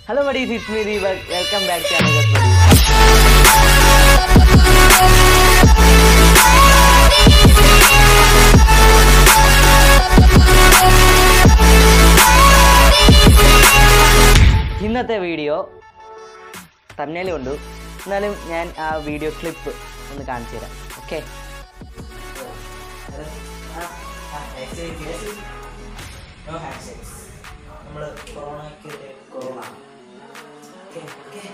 Hello buddies, it's me Deepak. Welcome back to another buddies. ഇന്നത്തെ video തന്നേലും ഉണ്ട് എന്നാലും ഞാൻ ആ വീഡിയോ ക്ലിപ്പ് ഒന്ന് കാണിച്ചു തരാം ഓക്കെ നമ്മൾ കൊറോണയ്ക്ക് കൊറോണ ഓക്കെ ഓക്കെ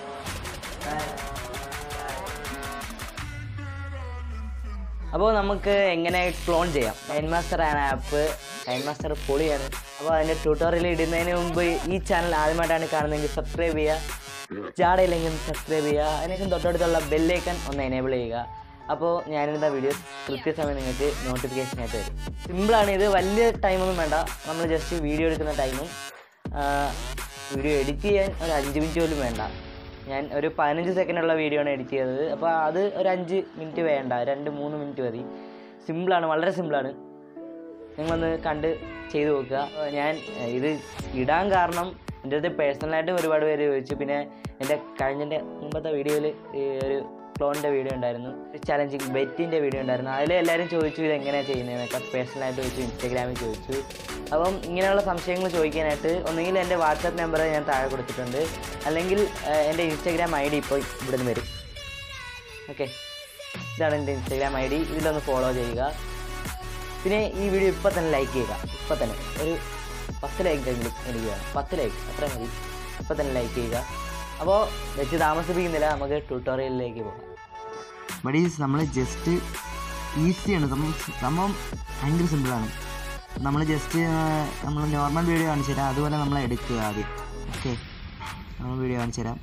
അപ്പോൾ നമുക്ക് എങ്ങനെ ക്ലോൺ ചെയ്യാം നൈൻ മാസ്റ്റർ ആണ് ആപ്പ് നൈൻ മാസ്റ്റർ പൊളിയാണ് അപ്പോൾ അതിൻ്റെ ട്യൂട്ടോറിയൽ ഇടുന്നതിന് മുമ്പ് ഈ ചാനൽ ആദ്യമായിട്ടാണ് കാണുന്നതെങ്കിൽ സബ്സ്ക്രൈബ് ചെയ്യുക ജാടയില്ലെങ്കിൽ സബ്സ്ക്രൈബ് ചെയ്യുക അതിനേക്കും തൊട്ടടുത്തുള്ള ബെല്ലൈക്കൺ ഒന്ന് എനേബിൾ ചെയ്യുക അപ്പോൾ ഞാനിടുന്ന വീഡിയോസ് കൃത്യസമയം നിങ്ങൾക്ക് നോട്ടിഫിക്കേഷൻ ആയിട്ട് വരും സിമ്പിളാണ് ഇത് വലിയ ടൈമൊന്നും വേണ്ട നമ്മൾ ജസ്റ്റ് വീഡിയോ എടുക്കുന്ന ടൈമും വീഡിയോ എഡിറ്റ് ചെയ്യാൻ ഒരു അഞ്ച് മിനിറ്റ് പോലും വേണ്ട ഞാൻ ഒരു പതിനഞ്ച് സെക്കൻഡുള്ള വീഡിയോ ആണ് എഡിറ്റ് ചെയ്തത് അപ്പോൾ അത് ഒരു അഞ്ച് മിനിറ്റ് വേണ്ട രണ്ട് മൂന്ന് മിനിറ്റ് മതി സിമ്പിളാണ് വളരെ സിമ്പിളാണ് നിങ്ങളൊന്ന് കണ്ട് ചെയ്ത് നോക്കുക അപ്പോൾ ഞാൻ ഏഹ്, ഇത് ഇടാൻ കാരണം എൻ്റെ അടുത്ത് പേഴ്സണലായിട്ട് ഒരുപാട് പേര് ചോദിച്ചു പിന്നെ എൻ്റെ കഴിഞ്ഞതിൻ്റെ മുമ്പത്തെ വീഡിയോയിൽ ഒരു ക്ലോണിൻ്റെ വീഡിയോ ഉണ്ടായിരുന്നു ചലഞ്ചിങ് ബെറ്റിൻ്റെ വീഡിയോ ഉണ്ടായിരുന്നു അതിൽ എല്ലാവരും ചോദിച്ചു ഇത് എങ്ങനെയാണ് ചെയ്യുന്നതെന്നൊക്കെ പേഴ്സണലായിട്ട് ചോദിച്ചു ഇൻസ്റ്റാഗ്രാമിൽ ചോദിച്ചു അപ്പം ഇങ്ങനെയുള്ള സംശയങ്ങൾ ചോദിക്കാനായിട്ട് ഒന്നുകിൽ എൻ്റെ വാട്സാപ്പ് നമ്പർ ഞാൻ താഴെ കൊടുത്തിട്ടുണ്ട് അല്ലെങ്കിൽ ഏഹ്, എൻ്റെ ഇൻസ്റ്റാഗ്രാം ഐ ഡി ഇപ്പോൾ ഇവിടുന്ന് വരും ഓക്കെ ഇതാണ് എൻ്റെ ഇൻസ്റ്റാഗ്രാം ഐ ഡി ഇതിലൊന്ന് ഫോളോ ചെയ്യുക പിന്നെ ഈ വീഡിയോ ഇപ്പം തന്നെ ലൈക്ക് ചെയ്യുക ഇപ്പം തന്നെ ഒരു പത്ത് ലൈക്ക് എങ്കിലും എനിക്ക് വേണം പത്ത് ലൈക്ക് അത്ര മതി ഇപ്പം തന്നെ ലൈക്ക് ചെയ്യുക അപ്പോൾ വെച്ച് താമസിപ്പിക്കുന്നില്ല നമുക്ക് ട്യൂട്ടോറിയലിലേക്ക് പോകാം ബഡീസ് നമ്മൾ ജസ്റ്റ് ഈസിയാണ് സംഭവം സംഭവം ഭയങ്കര സിമ്പിളാണ് നമ്മൾ ജസ്റ്റ് നമ്മൾ നോർമൽ വീഡിയോ കാണിച്ചു തരാം അതുപോലെ നമ്മൾ എടുക്കുക ആദ്യം ഓക്കെ നമ്മൾ വീഡിയോ കാണിച്ചു തരാം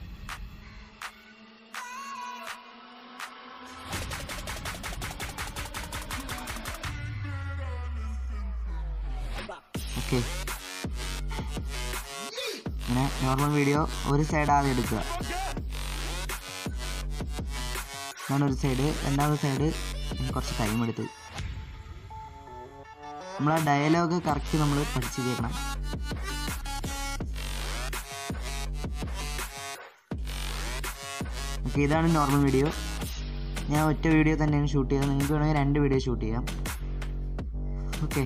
ഓക്കെ ഇങ്ങനെ നോർമൽ വീഡിയോ ഒരു സൈഡ് ആദ്യം എടുക്കുക ഇതാണ് ഒരു സൈഡ് രണ്ടാമത്തെ സൈഡ് കുറച്ച് ടൈം എടുത്ത് നമ്മൾ ആ ഡയലോഗ് കറക്റ്റ് നമ്മൾ പഠിച്ചു കേൾക്കണം ഓക്കെ ഇതാണ് നോർമൽ വീഡിയോ ഞാൻ ഒറ്റ വീഡിയോ തന്നെയാണ് ഷൂട്ട് ചെയ്തത് നിങ്ങൾക്ക് വേണമെങ്കിൽ രണ്ട് വീഡിയോ ഷൂട്ട് ചെയ്യാം ഓക്കെ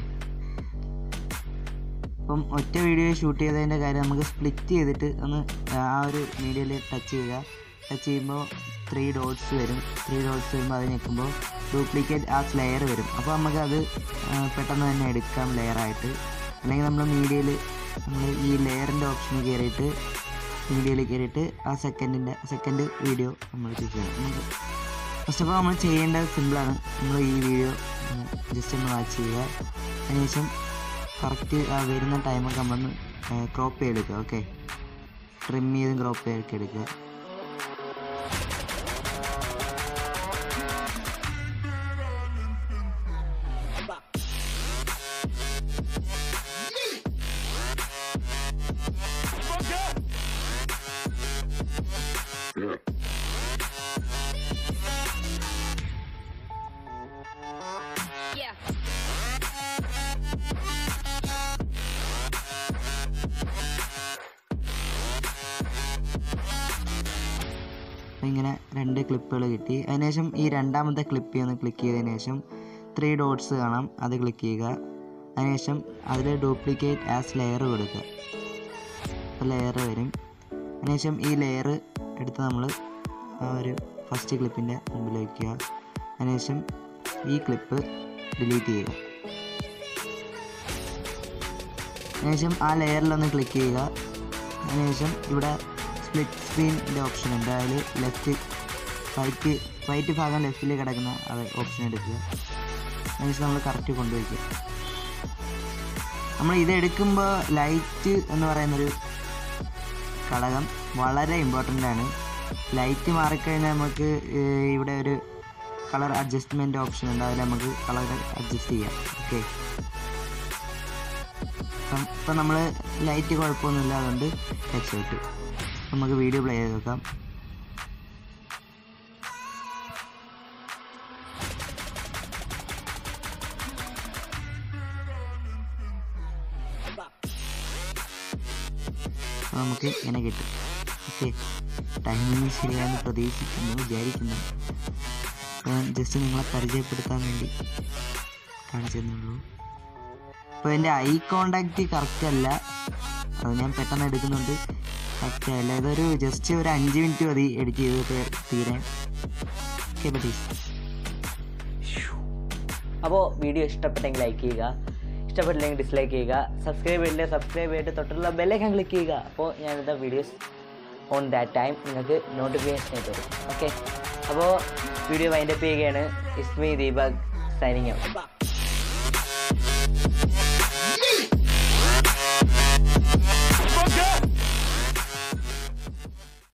അപ്പം ഒറ്റ വീഡിയോ ഷൂട്ട് ചെയ്തതിൻ്റെ കാര്യം നമുക്ക് സ്പ്ലിറ്റ് ചെയ്തിട്ട് ഒന്ന് ആ ഒരു മീഡിയയിൽ ടച്ച് ചെയ്യുക ടച്ച് ചെയ്യുമ്പോൾ ത്രീ ഡോട്ട്സ് വരും ത്രീ ഡോട്ട്സ് വരുമ്പോൾ അത് ഞെക്കുമ്പോൾ ഡ്യൂപ്ലിക്കേറ്റ് ആ ലെയർ വരും അപ്പോൾ നമുക്കത് ആ, പെട്ടെന്ന് തന്നെ എടുക്കാം ലെയറായിട്ട് അല്ലെങ്കിൽ നമ്മൾ മീഡിയയിൽ നമ്മൾ ഈ ലെയറിൻ്റെ ഓപ്ഷനിൽ കയറിയിട്ട് മീഡിയയിൽ കയറിയിട്ട് ആ സെക്കൻഡിൻ്റെ സെക്കൻഡ് വീഡിയോ നമ്മൾ ചൂസ് ചെയ്യണം നമുക്ക് ഫസ്റ്റ് ഓഫ് ഓൾ നമ്മൾ ചെയ്യേണ്ടത് സിമ്പിളാണ് നമ്മൾ ഈ വീഡിയോ ജസ്റ്റ് ഒന്ന് വാച്ച് ചെയ്യുക അതിനുശേഷം കറക്റ്റ് വരുന്ന ടൈമൊക്കെ നമ്മളൊന്ന് ക്രോപ്പ് ചെയ്തെടുക്കുക ഓക്കെ ട്രിം ചെയ്തും ക്രോപ്പ് ചെയ്തൊക്കെ എടുക്കുക Yeah. അപ്പോൾ ഇങ്ങനെ രണ്ട് ക്ലിപ്പുകൾ കിട്ടി അതിനുശേഷം ഈ രണ്ടാമത്തെ ക്ലിപ്പ് ഒന്ന് ക്ലിക്ക് ചെയ്തതിന് ശേഷം ത്രീ ഡോട്ട്സ് കാണാം അത് ക്ലിക്ക് ചെയ്യുക അതിനുശേഷം അതിൽ ഡ്യൂപ്ലിക്കേറ്റ് ആസ് ലെയർ കൊടുക്കുക അപ്പോൾ ലെയർ വരും അതിനുശേഷം ഈ ലെയർ എടുത്ത് നമ്മൾ ആ ഒരു ഫസ്റ്റ് ക്ലിപ്പിൻ്റെ മുമ്പിൽ വയ്ക്കുക അതിനുശേഷം ഈ ക്ലിപ്പ് ഡിലീറ്റ് ചെയ്യുക അതിനുശേഷം ആ ലെയറിലൊന്ന് ക്ലിക്ക് ചെയ്യുക അതിനുശേഷം ഇവിടെ സ്പ്ലിറ്റ് സ്ക്രീനിൻ്റെ ഓപ്ഷൻ ഉണ്ട് അതിൽ ലെഫ്റ്റ് റൈറ്റ് റൈറ്റ് ഭാഗം ലെഫ്റ്റിൽ കിടക്കുന്ന അത് ഓപ്ഷൻ എടുക്കുക അതിനുശേഷം നമ്മൾ കറക്റ്റ് കൊണ്ടുവയ്ക്കുക നമ്മൾ ഇത് എടുക്കുമ്പോൾ ലൈറ്റ് എന്ന് പറയുന്നൊരു ഘടകം വളരെ ഇമ്പോർട്ടൻ്റ് ആണ് ലൈറ്റ് മാറിക്കഴിഞ്ഞാൽ നമുക്ക് ഏർ, ഇവിടെ ഒരു കളർ അഡ്ജസ്റ്റ്മെൻറ്റ് ഓപ്ഷൻ ഉണ്ട് അതിൽ നമുക്ക് കളർ അഡ്ജസ്റ്റ് ചെയ്യാം ഓക്കെ ഇപ്പം ഇപ്പം നമ്മൾ ലൈറ്റ് കുഴപ്പമൊന്നുമില്ല അതുകൊണ്ട് രക്ഷപ്പെട്ടു നമുക്ക് വീഡിയോ പ്ലേ ചെയ്ത് നോക്കാം അപ്പോൾ നമുക്ക് ഇങ്ങനെ കിട്ടും ഓക്കെ ടൈമിങ് ശരിയാണെന്ന് പ്രതീക്ഷിക്കുന്നു വിചാരിക്കുന്നു അപ്പോൾ ഞാൻ ജസ്റ്റ് നിങ്ങളെ പരിചയപ്പെടുത്താൻ വേണ്ടി കാണിച്ചു തന്നുള്ളൂ അപ്പോൾ എൻ്റെ ഐ കോണ്ടാക്റ്റ് കറക്റ്റ് അല്ല അത് ഞാൻ പെട്ടെന്ന് എടുക്കുന്നുണ്ട് കറക്റ്റ് അല്ല ഇതൊരു ജസ്റ്റ് ഒരു അഞ്ച് മിനിറ്റ് മതി എഡിറ്റ് ചെയ്ത് തീ- തീരാൻ ഓക്കെ ബട്ടീസ് അപ്പോൾ വീഡിയോ ഇഷ്ടപ്പെട്ടെങ്കിൽ ലൈക്ക് ചെയ്യുക ഇഷ്ടപ്പെട്ടില്ലെങ്കിൽ ഡിസ്ലൈക്ക് ചെയ്യുക സബ്സ്ക്രൈബ് ചെയ്തില്ലേ സബ്സ്ക്രൈബ് ചെയ്തിട്ട് തൊട്ടുള്ള ബെല്ലൈക്കൻ ക്ലിക്ക് ചെയ്യുക അപ്പോൾ ഞാനിതാ വീഡിയോസ് ഓൺ ദാറ്റ് ടൈം നിങ്ങൾക്ക് നോട്ടിഫിക്കേഷൻ ആയിട്ട് വരും ഓക്കെ അപ്പോൾ വീഡിയോ വൈൻഡപ്പ് ചെയ്യുകയാണ് ഇസ്മി ദീപക് സൈനിങ് ഔട്ട്